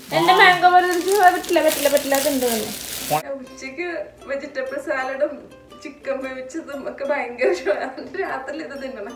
എന്റെ മാംഗോ പറ്റില്ല പറ്റില്ല പറ്റില്ല അതുണ്ട് തന്നെ ഉച്ചക്ക് വെജിറ്റബിൾ സാലഡും ചിക്കൻ വേവിച്ചതും ഒക്കെ ഭയങ്കര ഇഷ്ടമാണ് രാത്രി ഇത് തിന്നണം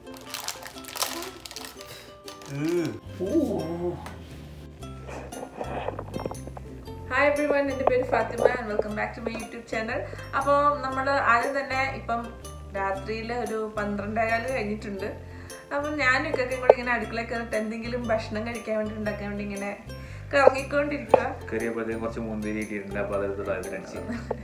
ഹായ് എവ്രി വൺ എൻ്റെ പേര് Fathima and welcome back to my YouTube channel അപ്പോൾ നമ്മൾ ആദ്യം തന്നെ ഇപ്പം രാത്രിയിൽ ഒരു പന്ത്രണ്ടേകാല് കഴിഞ്ഞിട്ടുണ്ട് അപ്പം ഞാനും ഇക്കൊക്കെ കൂടി ഇങ്ങനെ അടുക്കളയിൽ കയറിയിട്ട് എന്തെങ്കിലും ഭക്ഷണം കഴിക്കാൻ വേണ്ടി ഉണ്ടാക്കാൻ വേണ്ടി ഇങ്ങനെ കറങ്ങിക്കൊണ്ടിരിക്കുക കയറിയപ്പോഴത്തേക്കും കുറച്ച് മുന്തിരി ഇട്ടിട്ടുണ്ട് അപ്പൊ അതെടുത്ത് താഴെ കഴിച്ചു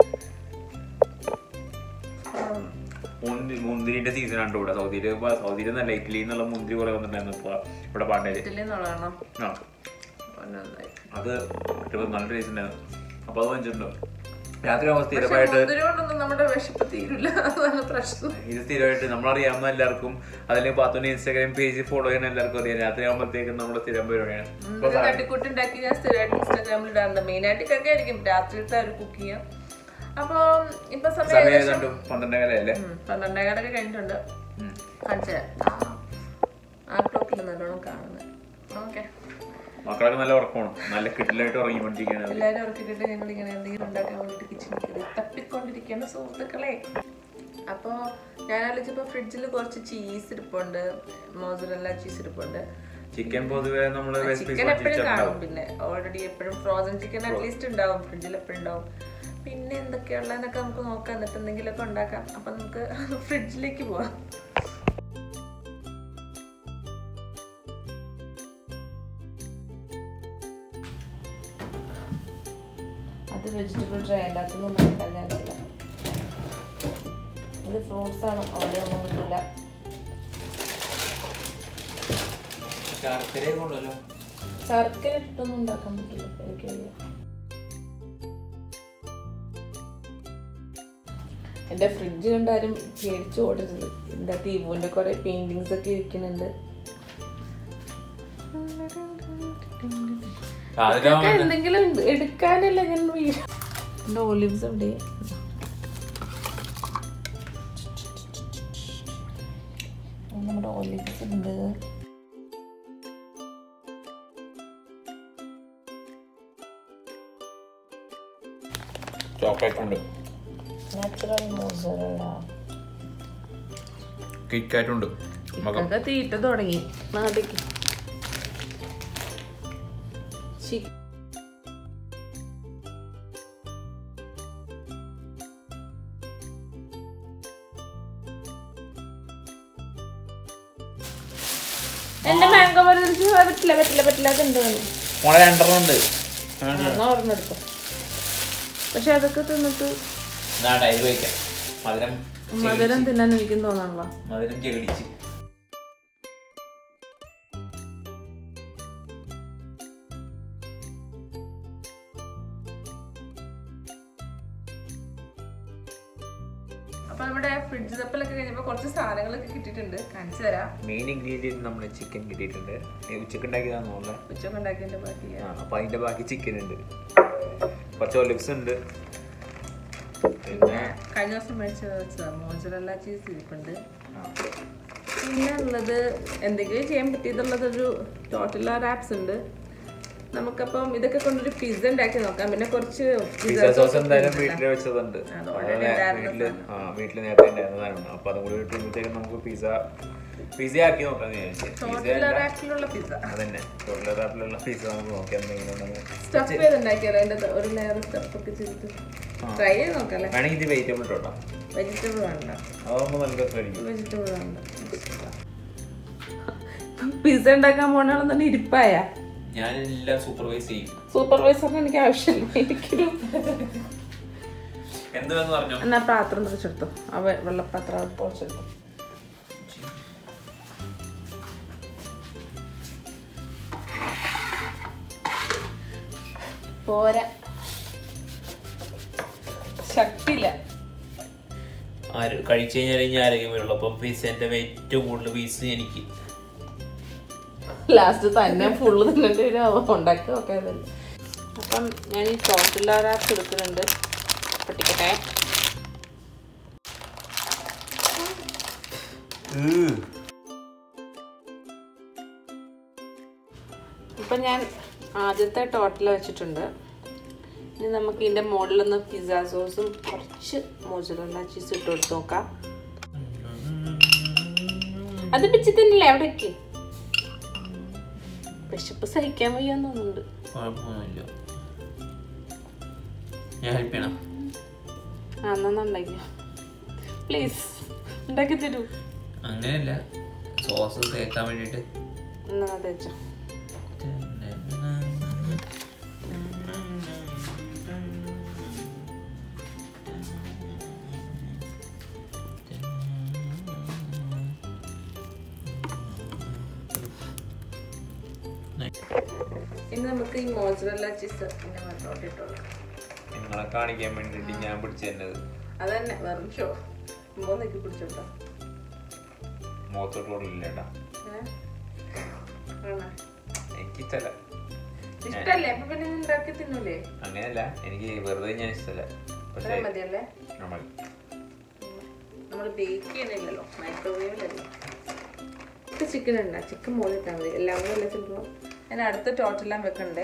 മുന്തി മുന്തിരിന്റെ സീസൺ ആണ് ഇവിടെ സൗദിയില് ഇപ്പൊ സൗദിയിൽ നല്ല ഇറ്റലിയിൽ നിന്നുള്ള മുന്തിരി കുറെ വന്നിട്ടുണ്ടായിരുന്നു ഇപ്പൊ ഇവിടെ പാണ്ടേല് ഇതിലെന്നുള്ളതാണോ ആ നന്നായി അത് കിട്ടിയപ്പോ നല്ല ടേസ്റ്റ് ഉണ്ടായിരുന്നു അപ്പൊ അത് വാങ്ങിച്ചിട്ടുണ്ടോ രാത്രി ആവുമ്പോൾ സ്ഥിരമായിട്ട് മുന്തിരി കൊണ്ടൊന്നും നമ്മുടെ വിശപ്പ് തീരില്ല അതാണ് പ്രശ്നം ഇത് സ്ഥിരമായിട്ട് നമ്മളറിയാവുന്ന എല്ലാവർക്കും അല്ലെങ്കിൽ പാത്തുവിന്റെ ഇൻസ്റ്റാഗ്രാം പേജ് ഫോളോ ചെയ്യുന്ന എല്ലാവർക്കും അറിയാം രാത്രി ആകുമ്പോഴത്തേക്കും നമ്മുടെ സ്ഥിരം പരിപാടിയാണ് ഇപ്പൊ മുന്തിരി തട്ടിക്കൂട്ടുണ്ടാക്കി ഞാൻ സ്ഥിരമായിട്ട് ഇൻസ്റ്റാഗ്രാമിൽ ഇടാറുണ്ട് മെയിനായിട്ട് ഒക്കെ ആയിരിക്കും രാത്രിയിലത്തെ ഒരു കുക്ക് ചെയ്യാം അപ്പൊ ഇപ്പൊ സമയം സമയം ഏകദേശം ഏതാണ്ട് പന്ത്രണ്ടേകാലല്ലേ ഉം, പന്ത്രണ്ടേകാലൊക്കെ കഴിഞ്ഞിട്ടുണ്ട് കാണിച്ചു തരാം ആ ക്ലോക്കിൽ നല്ലോണം കാണുന്നത് ഓക്കെ മക്കളൊക്കെ നല്ല ഉറക്കമാണ് നല്ല കിട്ടിലായിട്ട് ഉറങ്ങിക്കൊണ്ടിരിക്കുകയാണ് അവര്. എല്ലാവരും ഉറക്കിട്ടിട്ട് ഞങ്ങൾ ഇങ്ങനെ എന്തെങ്കിലും ഉണ്ടാക്കാൻ വേണ്ടിയിട്ട് കിച്ചണിൽ കയറി തപ്പിക്കൊണ്ടിരിക്കുകയാണ് സുഹൃത്തുക്കളെ അപ്പോൾ ഞാൻ ആലോചിച്ചപ്പോൾ ഫ്രിഡ്ജിൽ കുറച്ച് ചീസ് ഇരിപ്പുണ്ട് മോസറല്ല ചീസ് ഇരിപ്പുണ്ട് ചിക്കൻ പൊതുവെ നമ്മള് ചിക്കൻ എപ്പോഴും കാണും പിന്നെ ഓൾറെഡി എപ്പോഴും ഫ്രോസൺ ചിക്കൻ അറ്റ്ലീസ്റ്റ് ഉണ്ടാവും ഫ്രിഡ്ജിൽ എപ്പോഴും ഉണ്ടാവും പിന്നെ എന്തൊക്കെയുള്ളതെന്നൊക്കെ നമുക്ക് നോക്കാം എന്നിട്ട് എന്തെങ്കിലുമൊക്കെ ഉണ്ടാക്കാം അപ്പൊ നമുക്ക് ഫ്രിഡ്ജിലേക്ക് പോവാം അത് വെജിറ്റബിൾ ഡ്രൈ അതിനകത്തൊന്നും ഉണ്ടാക്കാനില്ല ഇത് ഫ്രൂട്ട്സ് ആണ് അവിടെ ഒന്നും കിട്ടില്ല ശർക്കര ഇട്ടൊന്നും ഉണ്ടാക്കാൻ പറ്റില്ല എനിക്കറിയാം എന്റെ ഫ്രിഡ്ജ് കണ്ടാരും പേടിച്ചു ഓടരുത് എന്താ ടീവുവിന്റെ കുറെ പെയിന്റിങ്സ് ഒക്കെ ഇരിക്കുന്നുണ്ട് ഇതൊക്കെ എന്തെങ്കിലും എടുക്കാനല്ല ഞാൻ വീട് എന്റെ ഓലിവ്സ് എവിടെ നമ്മുടെ ഓലിവ്സ് ഉണ്ട് ചോക്ലേറ്റ് ഉണ്ട് നാച്ചുറൽ മോസറല്ല കിക്കാറ്റ് ഉണ്ട് ഇതൊക്കെ തീറ്റ തുടങ്ങി നാട്ടിക്ക് എന്റെ മാംഗോ പറ്റില്ല പറ്റില്ല പറ്റില്ല അതുണ്ട് തന്നെ മോളെ രണ്ടെണ്ണം ഉണ്ട് ഓർമ്മെടുക്കും പക്ഷെ അതൊക്കെ തിന്നിട്ട് നാട്ടായി വയ്ക്കാം മധുരം മധുരം തിന്നാൻ എനിക്ക് തോന്നാണല്ലോ മധുരം ചെകിടിച്ച് അപ്പൊ നമ്മുടെ ഫ്രിഡ്ജ് തപ്പലൊക്കെ കഴിഞ്ഞപ്പോ കുറച്ച് സാധനങ്ങളൊക്കെ കിട്ടിയിട്ടുണ്ട് കാണിച്ചു തരാം മെയിൻ ഇൻഗ്രീഡിയൻറ്റ് നമ്മുടെ ചിക്കൻ കിട്ടിയിട്ടുണ്ട് ഉച്ചക്ക് ഉണ്ടാക്കിയതാന്ന് തോന്നുന്നത് ഉച്ചക്ക് ഉണ്ടാക്കിയതിന്റെ ബാക്കി ആ അപ്പൊ അതിന്റെ ബാക്കി ചിക്കൻ ഉണ്ട് കുറച്ച് ഒലിവ്സ് ഉണ്ട് പിന്നെ കഴിഞ്ഞ ദിവസം മേടിച്ച് വെച്ചതാ മോജറല്ല ചീസ് ഇരിപ്പുണ്ട് ആ, പിന്നെ ഉള്ളത് എന്തെങ്കിലും ചെയ്യാൻ പറ്റിയതുള്ളത് ഒരു ടോട്ടൽ ആപ്സ് ഉണ്ട് നമുക്കപ്പം ഇതൊക്കെ കൊണ്ടൊരു പിസ്സ ഉണ്ടാക്കി നോക്കാം പിന്നെ കുറച്ച് പിസ്സ സോസ് എന്തായാലും വീട്ടിൽ വെച്ചതുണ്ട് അത് അത് already ഉണ്ടായിരുന്ന വീട്ടില് ആ വീട്ടിൽ നേരത്തെ ഉണ്ടായിരുന്നതാണ് അപ്പൊ അതും കൂടി ഇട്ടുമ്പോഴത്തേക്കും നമുക്ക് പിസ്സ പിസ്സ ആക്കി നോക്കാന്ന് വിചാരിച്ചു പിസ്സ ടോട്ടൽ ആപ്പിലുള്ള പിസ്സ അതന്നെ തൊഴിലെ റാപ്പിലുള്ള പിസ്സ നമുക്ക് നോക്കാം എന്തെങ്കിലും ഉണ്ടെങ്കിൽ സ്റ്റഫ് ചെയ്ത് ഉണ്ടാക്കിയാലോ അതിന്റെ ഒരു ലെയർ സ്റ്റഫ് ഒക്കെ ചെയ്തിട്ട് ട്രൈ ചെയ്ത് നോക്കല്ലേ വേണമെങ്കിൽ ഇത് വെജിറ്റബിൾ ഇട്ടോട്ടോ വെജിറ്റബിൾ വേണ്ട അതാകുമ്പോൾ നല്ല രസമായിരിക്കും വെജിറ്റബിൾ വേണ്ട പിസ്സ ഉണ്ടാക്കാൻ പോണാണെന്നെ ഇരിപ്പായ ഞാനെല്ലാം സൂപ്പർവൈസ് ചെയ്യും സൂപ്പർവൈസറിന് എനിക്ക് ആവശ്യമില്ല എനിക്കൊരു എന്തുവെന്ന് പറഞ്ഞു എന്നാ പാത്രം തിരിച്ചെടുത്തു ആ വെ- വെള്ളപ്പാത്രം പൊളിച്ചെടുത്തു പോരാ ശക്തിയില്ല ആര് കഴിച്ചു കഴിഞ്ഞാൽ ഇനി ആരെങ്കിലും വരുള്ളൂ അപ്പം പിസ്സേന്റെ ഏറ്റവും കൂടുതൽ പീസ് എനിക്ക് ലാസ്റ്റ് തന്നെ ഫുള്ള് തിന്നിട്ട് ഒരു ഉണ്ടാക്കി നോക്കാതല്ലേ അപ്പം ഞാൻ ഈ ടോട്ടിലാറാപ്പ് എടുക്കുന്നുണ്ട് പൊട്ടിക്കട്ടെ ഇപ്പം ഞാൻ ആദ്യത്തെ ടോട്ടൽ വെച്ചിട്ടുണ്ട് ഇനി നമുക്ക് ഇതിൻ്റെ മുകളിലൊന്ന് പിസ്സ സോസും കുറച്ച് മോജറല്ല ചീസ് ഇട്ട് കൊടുത്ത് നോക്കാം അത് പിച്ചി തന്നെയല്ലേ അവിടേക്ക് വിശപ്പ് സഹിക്കാൻ വയ്യാന്ന് തോന്നുന്നുണ്ട് കുഴപ്പമൊന്നുമില്ല ഞാൻ ഹെൽപ്പ് ചെയ്യണം ആ എന്നാ ഉണ്ടാക്കിയ പ്ലീസ് ഉണ്ടാക്കി തരൂ അങ്ങനെയല്ല സോസ് തേക്കാൻ വേണ്ടിയിട്ട് എന്നാ തേച്ചോ ഇനി നമുക്ക് ഈ മോസറല്ല ചീസ് പിന്നെ മറ്റോട്ട് ഇട്ട് കൊടുക്കാം നിങ്ങളെ കാണിക്കാൻ വേണ്ടിയിട്ട് ഞാൻ പിടിച്ചു തന്നത് അതന്നെ വെറും ഷോ മുമ്പ് നിൽക്കി പിടിച്ചോട്ടോ മുഖത്തോട്ട് കൊള്ളില്ലേട്ടാ എനിക്ക് ഇഷ്ടമല്ല ഇഷ്ടല്ലേ അപ്പൊ പിന്നെ ഇത് ഉണ്ടാക്കി തിന്നൂലേ അങ്ങനെയല്ല എനിക്ക് വെറുതെ ഞാൻ ഇഷ്ടമല്ല പക്ഷേ അത്രയും മതിയല്ലേ നമ്മൾ നമ്മൾ ബേക്ക് ചെയ്യണില്ലല്ലോ മൈക്രോവേവിലല്ലോ ഇത് ചിക്കൻ ഉണ്ട് ചിക്കൻ മുകളിൽ ഇട്ടാൽ മതി എല്ലാം കൂടെ അല്ല ചിലപ്പോൾ ഞാൻ അടുത്ത ടോട്ടെല്ലാം വെക്കണ്ടേ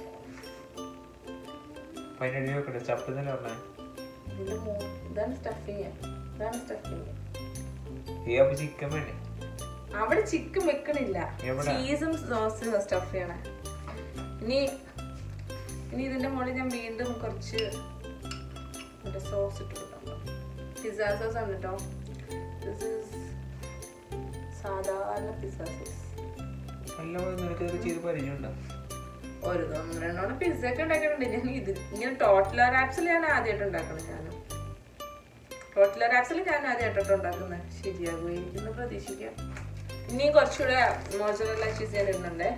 പതിനടി വെക്കട്ടെ ചപ്പുന്നല്ലേ പറഞ്ഞേ ഇതിന്റെ മോ- ഇതാണ് സ്റ്റഫിങ് ഇതാണ് സ്റ്റഫിങ് ഈ അപ്പൊ ചിക്കൻ വേണ്ടേ അവിടെ ചിക്കൻ വെക്കണില്ല എവിടെ? ചീസും സോസും സ്റ്റഫ് ചെയ്യണേ ഇനി ഇനി ഇതിന്റെ മുകളിൽ ഞാൻ വീണ്ടും കുറച്ച് മറ്റേ സോസ് ഇട്ട് കൊടുക്കാം പിസ്സ സോസ് ആണ് കേട്ടോ ദിസ് ഈസ് സാധാരണ പിസ്സ സോസ് എല്ലാം നിനക്ക് ഇതൊക്കെ ചെയ്ത് പരിചയമുണ്ടോ ഒരു രണ്ടോണം പിസ്സ ഒക്കെ ഉണ്ടാക്കിയിട്ടുണ്ട് ഞാൻ ഇത് ഇങ്ങനെ ടോട്ടലർ ആപ്സിൽ ഞാൻ ആദ്യമായിട്ട് ഉണ്ടാക്കണം ഞാനും ടോട്ടലർ ആപ്സിൽ ഞാൻ ആദ്യമായിട്ടോ ഉണ്ടാക്കുന്നത് ശരിയാകുമായിരിക്കും എന്ന് പ്രതീക്ഷിക്കാം ഇനിയും കുറച്ചുകൂടെ മോജറല്ല ചീസ് ഞാൻ ഇടുന്നുണ്ടേ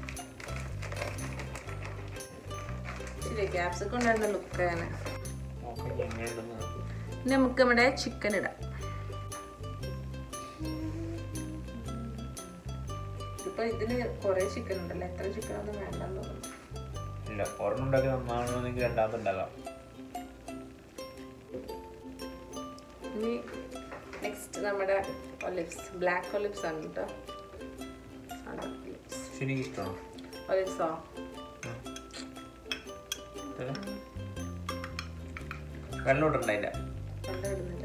ശരി ക്യാപ്സിക്കം ഉണ്ടായിരുന്ന ലുക്ക് ആണ് നോക്കാം എങ്ങനെയുണ്ടെന്ന് ഇനി നമുക്ക് നമ്മുടെ ചിക്കൻ ഇടാം ഇപ്പൊ ഇതിന് കുറെ ചിക്കൻ ഉണ്ടല്ലോ എത്ര ചിക്കൻ ഒന്നും വേണ്ടെന്ന് തോന്നുന്നു ഇല്ല ഒരെണ്ണം ഉണ്ടാക്കി നന്നാവണമെന്നെങ്കിൽ രണ്ടാമത് ഉണ്ടാക്കാം ഇനി നെക്സ്റ്റ് നമ്മുടെ ഒലിവ്സ് ബ്ലാക്ക് ഒലിവ്സ് ആണ് കേട്ടോ പക്ഷെ എനിക്ക് ഇഷ്ടമാണ് ഒലിവ്സോ വെള്ളം ഇടണ്ടായില്ല കണ്ട ഇടുന്നില്ല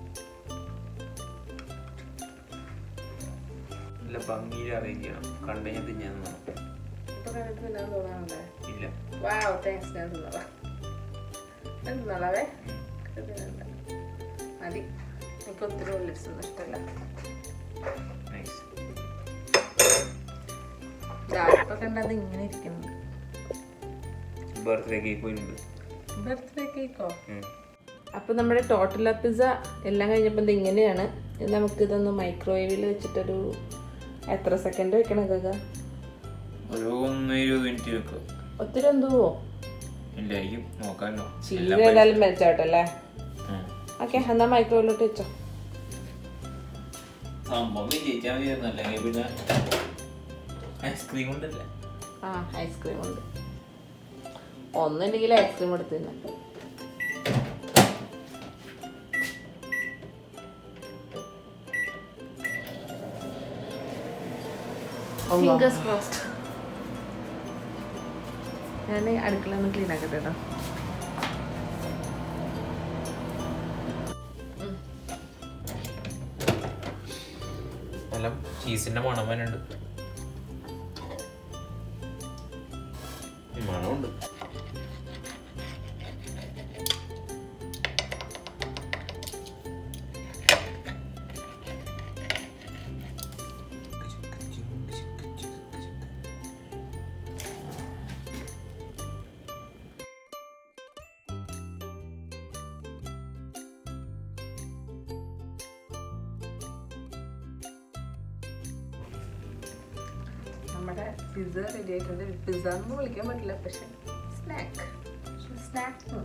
നല്ല ഭംഗിയിൽ അറിയിക്കണം കണ്ടു ഞാൻ തിന്നാൻ തോന്നും ഇപ്പൊ കണ്ടിട്ട് തിന്നാൻ തോന്നാറുണ്ടേ ഇല്ല വാവ് താങ്ക്സ് ഞാൻ തിന്നോളാം ഞാൻ തിന്നോളാവേ തിന്നണ്ട. മതി എനിക്ക് ഒത്തിരി ഒലിവ്സ് ഒന്നും ഇഷ്ടമല്ല നൈസ് ഇപ്പൊ കണ്ടത് ഇങ്ങനെ ഇരിക്കുന്നുണ്ട് ബർത്ത്ഡേ കേക്ക് പോയിട്ടുണ്ട് ബർത്ത്ഡേ കേക്കോ ഉം. അപ്പോൾ നമ്മുടെ ടോട്ടല പിസ്സ എല്ലാം കഴിഞ്ഞപ്പോൾ ഇത് ഇങ്ങനെയാണ് ഇത് നമുക്ക് ഇതൊന്ന് മൈക്രോവേവിൽ വെച്ചിട്ടൊരു എത്ര സെക്കൻഡ് വെക്കണം കേൾക്കുക ഒരു ഒന്ന് ഇരുപത് മിനിറ്റ് വെക്കുക ഒത്തിരി എന്തുവോ ഇല്ലായിരിക്കും നോക്കാമല്ലോ ചീര ഏതായാലും മെച്ചാവട്ടെ ഉം. ഓക്കെ എന്നാ മൈക്രോവേവിലോട്ട് വെച്ചോ സംഭവം വിജയിച്ചാൽ മതിയായിരുന്നു അല്ലെങ്കിൽ പിന്നെ ഐസ്ക്രീം ഉണ്ടല്ലേ ആ ഐസ്ക്രീം ഉണ്ട് ഒന്നുണ്ടെങ്കിൽ ഐസ്ക്രീം എടുത്ത് തിന്നാം ഫിംഗേഴ്സ് ക്രോസ്ഡ് ഞാൻ അടുക്കള ഒന്ന് ക്ലീൻ ആക്കട്ടെ കേട്ടോ നല്ല ചീസിന്റെ മണം വരുന്നുണ്ട് മണമുണ്ട് നമ്മുടെ പിസ്സ റെഡി ആയിട്ടുണ്ട് പിസ്സ എന്ന് വിളിക്കാൻ പറ്റില്ല പക്ഷെ സ്നാക്ക് സ്നാക്ക്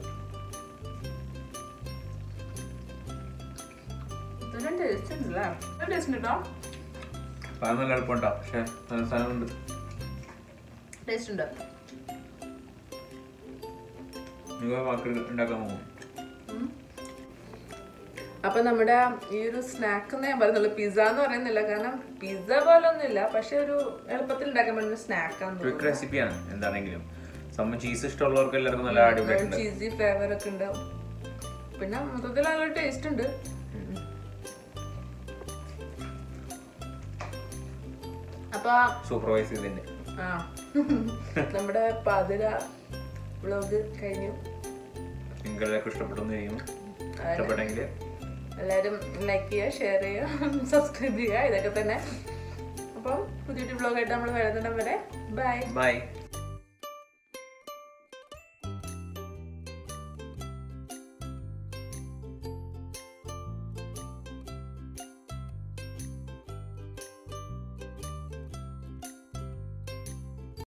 ഇതൊരു ടേസ്റ്റ് ഉണ്ടല്ലേ ടേസ്റ്റ് ഉണ്ടോ അത് നല്ല എളുപ്പമുണ്ടോ പക്ഷെ നല്ല സാധനമുണ്ട് ടേസ്റ്റ് ഉണ്ടോ നിങ്ങൾ വാക്കുകൾ ഉണ്ടാക്കാൻ പോകും അപ്പൊ നമ്മുടെ ഈ ഒരു സ്നാക്ക് എന്ന് ഞാൻ പറയുന്നുള്ളൂ പിസ്സ എന്ന് പറയുന്നില്ല കാരണം പിസ്സ പോലെ ഒന്നുമില്ല പക്ഷെ ഒരു എളുപ്പത്തിൽ ഉണ്ടാക്കാൻ പറ്റുന്ന സ്നാക്കാന്ന് ക്വിക്ക് റെസിപ്പിയാണ് എന്താണെങ്കിലും സംഭവം ചീസ് ഇഷ്ടമുള്ളവർക്ക് എല്ലാവർക്കും നല്ല അടിപൊളിയായിട്ടുണ്ട് ചീസി ഫ്ലേവർ ഒക്കെ ഉണ്ട് പിന്നെ മൊത്തത്തിൽ നല്ല ടേസ്റ്റ് ഉണ്ട് അപ്പൊ സൂപ്പർവൈസ് ചെയ്തതിന്റെ ആ നമ്മുടെ പാതിര വ്ലോഗ് കഴിഞ്ഞു നിങ്ങൾക്ക് എല്ലാവർക്കും ഇഷ്ടപ്പെട്ടെന്ന് ചെയ്യുന്നു ഇഷ്ടപ്പെട്ടെങ്കിൽ എല്ലാവരും ലൈക്ക് ചെയ്യുക ഷെയർ ചെയ്യുക സബ്സ്ക്രൈബ് ചെയ്യുക ഇതൊക്കെ തന്നെ അപ്പം പുതിയൊരു വ്ലോഗായിട്ട് നമ്മൾ വരുന്നിടം വരെ ബൈ ബൈ